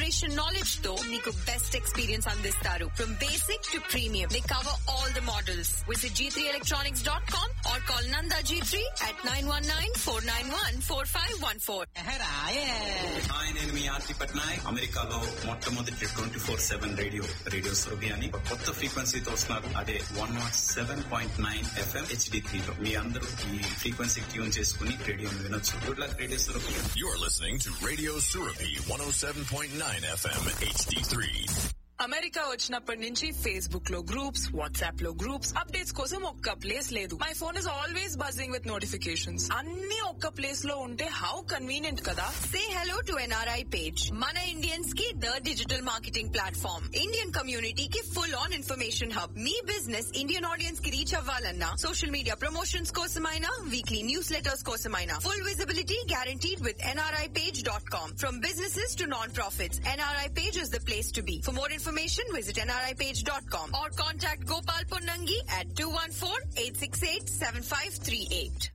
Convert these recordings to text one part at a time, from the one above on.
Operation knowledge తో మీకు best experience అందిస్తారు from basic to premium they cover all the models visit G three electronics dot com or call నందా G three at nine one nine four nine one four five one four hi నేను మీ ఆర్తి పట్నాయక్ అమెరికాలో మొట్టమొదటి twenty four seven radio radio Surabhi అని ఒక కొత్త ఫ్రీక్వెన్సీతో వస్తున్నారు అదే one nought seven point nine FM HD three లో మీ అందరూ ఈ ఫ్రీక్వెన్సీ ట్యూన్ చేసుకుని రేడియో వినొచ్చు good luck radio Surabhi You're listening to Radio Surapi 107.9 FM HD3. America వచ్చినప్పటి నుంచి ఫేస్బుక్ లో గ్రూప్స్ వాట్సాప్ లో గ్రూప్స్ అప్డేట్స్ కోసం ఒక్క ప్లేస్ లేదు my phone is always buzzing with notifications అన్ని ఒక్క ప్లేస్ లో ఉంటే హౌ కన్వీనియంట్ కదా Say hello to NRI page. Mana Indians की the digital marketing platform. Indian community की full on information hub. Me business Indian audience की reach అవ్వాలన్నా social media promotions కోసమైనా weekly newsletters కోసమైనా full visibility guaranteed with nripage.com. From businesses to non-profits, NRI page is the place to be. For more information, visit nripage.com or contact Gopal Ponnangi at 214-868-7538.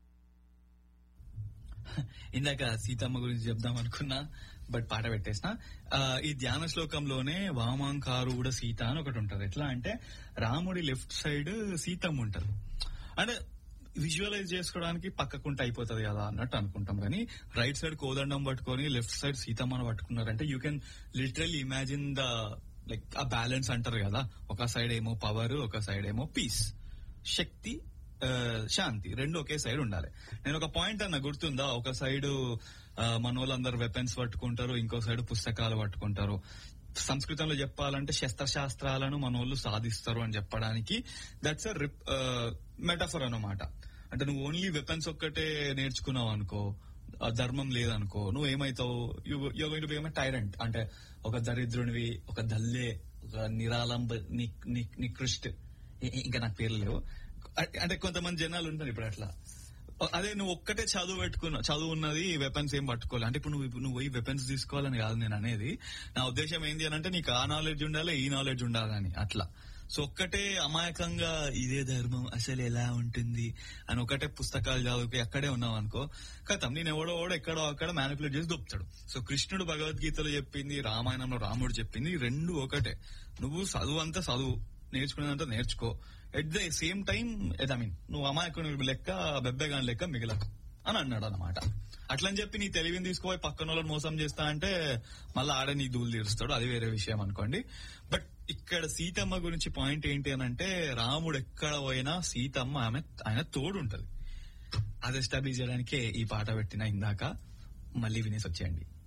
ఇందాక సీతమ్మ గురించి చెప్దాం అనుకున్నా but పాట పెట్టేసిన ఆ, ఈ ధ్యాన శ్లోకంలోనే వామాంకారు కూడా సీత అని ఒకటి ఉంటది ఎట్లా అంటే రాముడి లెఫ్ట్ సైడ్ సీతమ్మ ఉంటది అంటే విజువలైజ్ చేసుకోవడానికి పక్కకుంటే అయిపోతుంది కదా అన్నట్టు అనుకుంటాం కానీ రైట్ సైడ్ కోదండం పట్టుకొని లెఫ్ట్ సైడ్ సీతమ్మను పట్టుకున్నారంటే you can literally imagine the like ఆ బ్యాలెన్స్ అంటారు కదా ఒక సైడ్ ఏమో పవర్ ఒక సైడ్ ఏమో పీస్ శక్తి ఆ, శాంతి రెండు ఒకే సైడ్ ఉండాలి నేను ఒక పాయింట్ అన్న గుర్తుందా ఒక సైడ్ మన వాళ్ళందరూ వెపన్స్ పట్టుకుంటారు ఇంకో సైడ్ పుస్తకాలు పట్టుకుంటారు సంస్కృతంలో చెప్పాలంటే శస్త్రశాస్త్రాలను మన వాళ్ళు సాధిస్తారు అని చెప్పడానికి దట్స్ అ మెటఫర్ అన్నమాట అంటే నువ్వు ఓన్లీ వెపన్స్ ఒక్కటే నేర్చుకున్నావు అనుకో ఆ ధర్మం లేదనుకో నువ్వు ఏమైతావు you going to become tyrant అంటే ఒక దరిద్రునివి ఒక దల్లే ఒక నిరాలంబ ని- ని- నికృష్ట్ ఇ- ఇంకా నాకు పేర్లు లేవు అ- అంటే కొంతమంది జనాలు ఉంటారు ఇప్పుడు అట్లా అదే నువ్వు ఒక్కటే చదువు పెట్టుకున్నావు చదువు ఉన్నది వెపన్స్ ఏం పట్టుకోవాలి అంటే ఇప్పుడు నువ్వు నువ్వు పోయి వెపన్స్ తీసుకోవాలని కాదు నేను అనేది నా ఉద్దేశం ఏంటి అని అంటే నీకు ఆ నాలెడ్జ్ ఉండాలి ఈ నాలెడ్జ్ ఉండాలని అట్లా సో ఒక్కటే అమాయకంగా ఇదే ధర్మం అసలు ఎలా ఉంటుంది అని ఒకటే పుస్తకాలు చదువుకి అక్కడే ఉన్నావు అనుకో కథం నేను ఎవడో ఎవడో ఎక్కడో అక్కడ మ్యానిపులేట్ చేసి దొప్పుతాడు సో కృష్ణుడు భగవద్గీతలో చెప్పింది రామాయణంలో రాముడు చెప్పింది ఈ రెండు ఒకటే నువ్వు చదువు అంతా చదువు నేర్చుకునేదంతా నేర్చుకో at the same time I mean నువ్వు అమాయకుని లెక్క బెబ్బెగాని లెక్క మిగలకు అని అన్నాడు అనమాట అట్లని చెప్పి నీ తెలివిని తీసుకుపోయి పక్కన వాళ్ళని మోసం చేస్తా అంటే మళ్ళీ ఆడే నీ దూలు తీరుస్తాడు అది వేరే విషయం అనుకోండి బట్ ఇక్కడ సీతమ్మ గురించి పాయింట్ ఏంటి అని అంటే రాముడు ఎక్కడ పోయినా సీతమ్మ ఆమె ఆయన తోడు ఉంటది అది ఎస్టాబ్లిష్ చేయడానికే ఈ పాట పెట్టిన ఇందాక మళ్ళీ వినేసి వచ్చేయండి